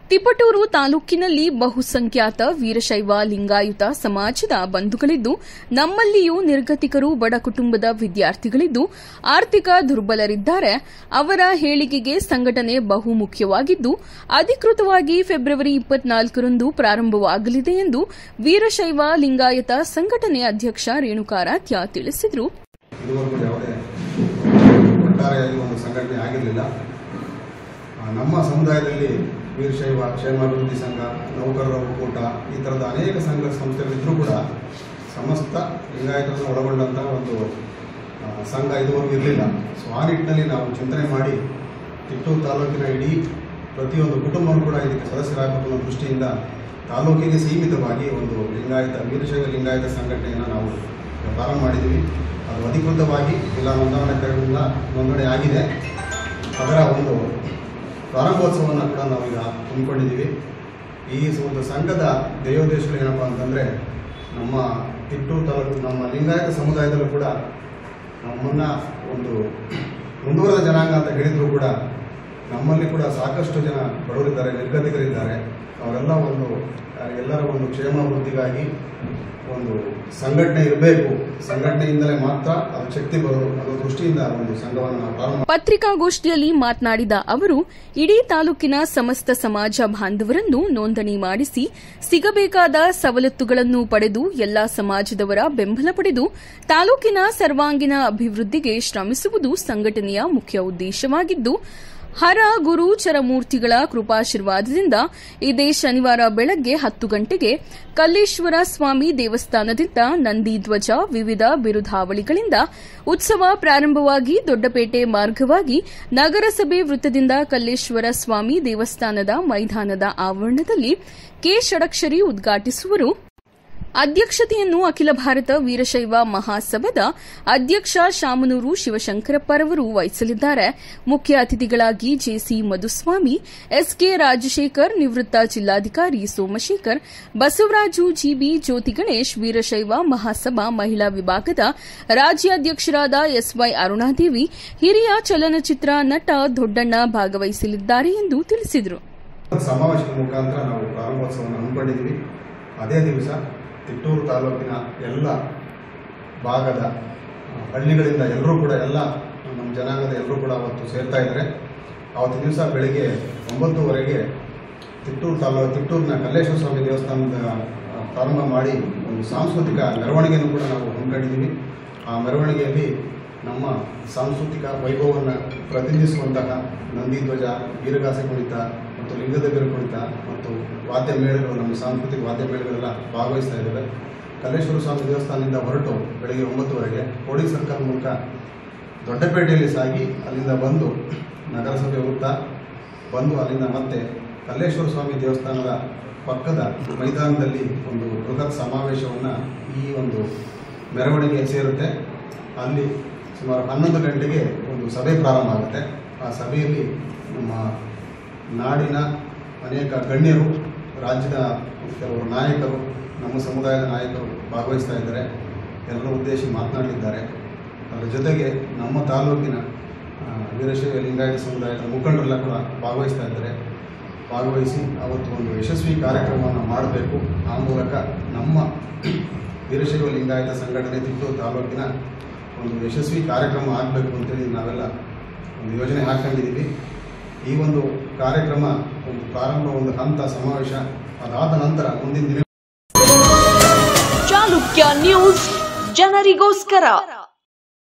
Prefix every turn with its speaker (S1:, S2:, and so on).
S1: ತಿಪಟೂರು ತಾಲೂಕಿನಲ್ಲಿ ಬಹುಸಂಖ್ಯಾತ ವೀರಶೈವ ಲಿಂಗಾಯುತ ಸಮಾಜದ ಬಂಧುಗಳಿದ್ದು ನಮ್ಮಲ್ಲಿಯೂ ನಿರ್ಗತಿಕರು ಬಡ ಕುಟುಂಬದ ವಿದ್ಯಾರ್ಥಿಗಳಿದ್ದು ಆರ್ಥಿಕ ದುರ್ಬಲರಿದ್ದಾರೆ ಅವರ ಹೇಳಿಕೆಗೆ ಸಂಘಟನೆ ಬಹುಮುಖ್ಯವಾಗಿದ್ದು ಅಧಿಕೃತವಾಗಿ ಫೆಬ್ರವರಿ ಇಪ್ಪತ್ನಾಲ್ಕರಂದು ಪ್ರಾರಂಭವಾಗಲಿದೆ ಎಂದು ವೀರಶೈವ ಲಿಂಗಾಯತ ಸಂಘಟನೆ ಅಧ್ಯಕ್ಷ ರೇಣುಕಾರಾಧ್ಯ ತಿಳಿಸಿದರು
S2: ಇದುವರೆಗೂ ಯಾವುದೇ ಒಟ್ಟಾರೆಯಾಗಿ ಒಂದು ಸಂಘಟನೆ ಆಗಿರಲಿಲ್ಲ ಆ, ನಮ್ಮ ಸಮುದಾಯದಲ್ಲಿ ವೀರಶೈವ ಕ್ಷೇಮಾಭಿವೃದ್ಧಿ ಸಂಘ ನೌಕರರ ಒಕ್ಕೂಟ ಈ ಥರದ ಅನೇಕ ಸಂಘ ಸಂಸ್ಥೆಗಳಿದ್ದರೂ ಕೂಡ ಸಮಸ್ತ ಲಿಂಗಾಯತರನ್ನು ಒಳಗೊಂಡಂಥ ಒಂದು ಆ, ಸಂಘ ಇದುವರೆಗೂ ಇರಲಿಲ್ಲ ಸೊ ಆ ನಿಟ್ಟಿನಲ್ಲಿ ನಾವು ಚಿಂತನೆ ಮಾಡಿ ತಿಟ್ಟೂರು ತಾಲೂಕಿನ ಇಡೀ ಪ್ರತಿಯೊಂದು ಕುಟುಂಬವೂ ಕೂಡ ಇದಕ್ಕೆ ಸದಸ್ಯರಾಗಬೇಕು ಅನ್ನೋ ದೃಷ್ಟಿಯಿಂದ ತಾಲೂಕಿಗೆ ಸೀಮಿತವಾಗಿ ಒಂದು ಲಿಂಗಾಯತ ವೀರಶೈವ ಲಿಂಗಾಯತ ಸಂಘಟನೆಯನ್ನು ನಾವು ಪ್ರಾರಂಭ ಮಾಡಿದ್ದೀವಿ ಅದು ಅಧಿಕೃತವಾಗಿ ಎಲ್ಲ ನೋಂದಣಿ ಕಡೆಯಿಂದ ನೋಂದಣಿ ಆಗಿದೆ ಅದರ ಒಂದು ಪ್ರಾರಂಭೋತ್ಸವವನ್ನು ಕೂಡ ನಾವೀಗ ಹಮ್ಮಿಕೊಂಡಿದ್ದೀವಿ ಈ ಒಂದು ಸಂಘದ ಧ್ಯೇಯೋದ್ದೇಶಗಳು ಏನಪ್ಪ ಅಂತಂದರೆ ನಮ್ಮ ತಿಟ್ಟೂರು ತಾಲೂಕು ನಮ್ಮ ಲಿಂಗಾಯತ ಸಮುದಾಯದಲ್ಲೂ ಕೂಡ ನಮ್ಮನ್ನು ಒಂದು ಮುಂದುವರೆದ ಜನಾಂಗ ಅಂತ ಹೇಳಿದ್ರು ಕೂಡ ನಮ್ಮಲ್ಲಿ ಕೂಡ ಸಾಕಷ್ಟು ಜನ ಬಡವರಿದ್ದಾರೆ ನಿರ್ಗತಿಕರಿದ್ದಾರೆ ಅವರೆಲ್ಲ ಒಂದು ಎಲ್ಲರ ಒಂದು ಕ್ಷೇಮಾಭಿವೃದ್ಧಿಗಾಗಿ ಒಂದು ಸಂಘಟನೆ ಇರಬೇಕು ಸಂಘಟನೆಯಿಂದಲೇ ಮಾತ್ರ ಅದು ಶಕ್ತಿ ಬರೋದು ಅನ್ನೋ ದೃಷ್ಟಿಯಿಂದ ಒಂದು ಸಂಘವನ್ನು ನಾವು ಪ್ರಾರಂಭ
S1: ಪತ್ರಿಕಾಗೋಷ್ಠಿಯಲ್ಲಿ ಮಾತನಾಡಿದ ಅವರು ಇಡೀ ತಾಲೂಕಿನ ಸಮಸ್ತ ಸಮಾಜ ಬಾಂಧವರನ್ನು ನೋಂದಣಿ ಮಾಡಿಸಿ ಸಿಗಬೇಕಾದ ಸವಲತ್ತುಗಳನ್ನು ಪಡೆದು ಎಲ್ಲಾ ಸಮಾಜದವರ ಬೆಂಬಲ ಪಡೆದು ತಾಲೂಕಿನ ಸರ್ವಾಂಗೀಣ ಅಭಿವೃದ್ಧಿಗೆ ಶ್ರಮಿಸುವುದು ಸಂಘಟನೆಯ ಮುಖ್ಯ ಉದ್ದೇಶವಾಗಿದ್ದು ಹರ ಗುರು ಚರಮೂರ್ತಿಗಳ ಕೃಪಾಶೀರ್ವಾದದಿಂದ ಇದೇ ಶನಿವಾರ ಬೆಳಗ್ಗೆ ಹತ್ತು ಗಂಟೆಗೆ ಕಲ್ಲೇಶ್ವರ ಸ್ವಾಮಿ ದೇವಸ್ಥಾನದಿಂದ ನಂದಿ ಧ್ವಜ ವಿವಿಧ ಬಿರುದಾವಳಿಗಳಿಂದ ಉತ್ಸವ ಪ್ರಾರಂಭವಾಗಿ ದೊಡ್ಡಪೇಟೆ ಮಾರ್ಗವಾಗಿ ನಗರಸಭೆ ವೃತ್ತದಿಂದ ಕಲ್ಲೇಶ್ವರ ಸ್ವಾಮಿ ದೇವಸ್ಥಾನದ ಮೈದಾನದ ಆವರಣದಲ್ಲಿ ಕೆ ಷಡಕ್ಷರಿ ಉದ್ಘಾಟಿಸುವರು ಅಧ್ಯಕ್ಷತೆಯನ್ನು ಅಖಿಲ ಭಾರತ ವೀರಶೈವ ಮಹಾಸಭಾದ ಅಧ್ಯಕ್ಷ ಶಾಮನೂರು ಶಿವಶಂಕರಪ್ಪರವರು ವಹಿಸಲಿದ್ದಾರೆ ಮುಖ್ಯ ಅತಿಥಿಗಳಾಗಿ ಜೆಸಿ ಮಧುಸ್ವಾಮಿ ಎಸ್ಕೆ ರಾಜಶೇಖರ್ ನಿವೃತ್ತ ಜಿಲ್ಲಾಧಿಕಾರಿ ಸೋಮಶೇಖರ್ ಬಸವರಾಜು ಜಿಬಿ ಜ್ಯೋತಿ ಗಣೇಶ್ ವೀರಶೈವ ಮಹಾಸಭಾ ಮಹಿಳಾ ವಿಭಾಗದ ರಾಜ್ಯಾಧ್ಯಕ್ಷರಾದ ಎಸ್ವೈ ಅರುಣಾದೇವಿ ಹಿರಿಯ ಚಲನಚಿತ್ರ ನಟ ದೊಡ್ಡಣ್ಣ ಭಾಗವಹಿಸಲಿದ್ದಾರೆ ಎಂದು ತಿಳಿಸಿದರು
S2: ಸಮಾವೇಶದ ಮುಖಾಂತರ ನಾವು ಪ್ರಾರಂಭೋತ್ಸವವನ್ನು ಹಮ್ಮಿಕೊಂಡಿದ್ದೀವಿ ಅದೇ ದಿವಸ ತಿಟ್ಟೂರು ತಾಲೂಕಿನ ಎಲ್ಲ ಭಾಗದ ಆ, ಹಳ್ಳಿಗಳಿಂದ ಎಲ್ಲರೂ ಕೂಡ ಎಲ್ಲ ನಮ್ಮ ಜನಾಂಗದ ಎಲ್ಲರೂ ಕೂಡ ಅವತ್ತು ಸೇರ್ತಾ ಇದ್ದಾರೆ ಅವತ್ತಿನ ದಿವಸ ಬೆಳಿಗ್ಗೆ ಒಂಬತ್ತುವರೆಗೆ ತಿಟ್ಟೂರು ತಾಲೂಕು ತಿಟ್ಟೂರಿನ ಕಲ್ಲೇಶ್ವರ ಸ್ವಾಮಿ ದೇವಸ್ಥಾನದ ಆ, ಪ್ರಾರಂಭ ಮಾಡಿ ಒಂದು ಸಾಂಸ್ಕೃತಿಕ ಮೆರವಣಿಗೆಯನ್ನು ಕೂಡ ನಾವು ಹಮ್ಮಿಕೊಂಡಿದ್ದೀವಿ ಆ ಮೆರವಣಿಗೆಯಲ್ಲಿ ನಮ್ಮ ಸಾಂಸ್ಕೃತಿಕ ವೈಭವವನ್ನು ಪ್ರತಿನಿಧಿಸುವಂತಹ ನಂದಿಧ್ವಜ ವೀರಗಾಸೆ ಕುಣಿತ ಮತ್ತು ಲಿಂಗದ ಬೀರು ಕುಣಿತ ಮತ್ತು ವಾದ್ಯ ಮೇಳಗಳು ನಮ್ಮ ಸಾಂಸ್ಕೃತಿಕ ವಾದ್ಯ ಮೇಳಗಳೆಲ್ಲ ಭಾಗವಹಿಸ್ತಾ ಇದ್ದಾವೆ ಕಲ್ಲೇಶ್ವರ ಸ್ವಾಮಿ ದೇವಸ್ಥಾನದಿಂದ ಹೊರಟು ಬೆಳಗ್ಗೆ ಒಂಬತ್ತುವರೆಗೆ ಕೋಡಿ ಸರ್ಕಲ್ ಮೂಲಕ ದೊಡ್ಡಪೇಟೆಯಲ್ಲಿ ಸಾಗಿ ಅಲ್ಲಿಂದ ಬಂದು ನಗರಸಭೆ ವೃತ್ತ ಬಂದು ಅಲ್ಲಿಂದ ಮತ್ತೆ ಕಲ್ಲೇಶ್ವರ ಸ್ವಾಮಿ ದೇವಸ್ಥಾನದ ಪಕ್ಕದ ಮೈದಾನದಲ್ಲಿ ಒಂದು ಬೃಹತ್ ಸಮಾವೇಶವನ್ನು ಈ ಒಂದು ಮೆರವಣಿಗೆ ಸೇರುತ್ತೆ ಅಲ್ಲಿ ಸುಮಾರು ಹನ್ನೊಂದು ಗಂಟೆಗೆ ಒಂದು ಸಭೆ ಪ್ರಾರಂಭ ಆಗುತ್ತೆ ಆ ಸಭೆಯಲ್ಲಿ ನಮ್ಮ ನಾಡಿನ ಅನೇಕ ಗಣ್ಯರು ರಾಜ್ಯದ ಕೆಲವರು ನಾಯಕರು ನಮ್ಮ ಸಮುದಾಯದ ನಾಯಕರು ಭಾಗವಹಿಸ್ತಾ ಇದ್ದಾರೆ ಎಲ್ಲರ ಉದ್ದೇಶಿ ಮಾತನಾಡಲಿದ್ದಾರೆ ಅದರ ಜೊತೆಗೆ ನಮ್ಮ ತಾಲೂಕಿನ ಆ, ವೀರಶೈವ ಲಿಂಗಾಯತ ಸಮುದಾಯದ ಮುಖಂಡರೆಲ್ಲ ಕೂಡ ಭಾಗವಹಿಸ್ತಾ ಇದ್ದಾರೆ ಭಾಗವಹಿಸಿ ಅವತ್ತು ಒಂದು ಯಶಸ್ವಿ ಕಾರ್ಯಕ್ರಮವನ್ನು ಮಾಡಬೇಕು ಆ ಮೂಲಕ ನಮ್ಮ ವೀರಶೈವ ಲಿಂಗಾಯತ ಸಂಘಟನೆ ತಿಟ್ಟೂರು ತಾಲೂಕಿನ ಒಂದು ಯಶಸ್ವಿ ಕಾರ್ಯಕ್ರಮ ಆಗಬೇಕು ಅಂತೇಳಿ ನಾವೆಲ್ಲ ಒಂದು ಯೋಜನೆ ಹಾಕ್ಕೊಂಡಿದ್ದೀವಿ ಈ ಒಂದು ಕಾರ್ಯಕ್ರಮ ಒಂದು ಪ್ರಾರಂಭ ಒಂದು ಹಂತ ಸಮಾವೇಶ ಅದಾದ ನಂತರ ಮುಂದಿನ ದಿನ
S3: ಚಾಲುಕ್ಯ ನ್ಯೂಸ್ ಜನರಿಗೋಸ್ಕರ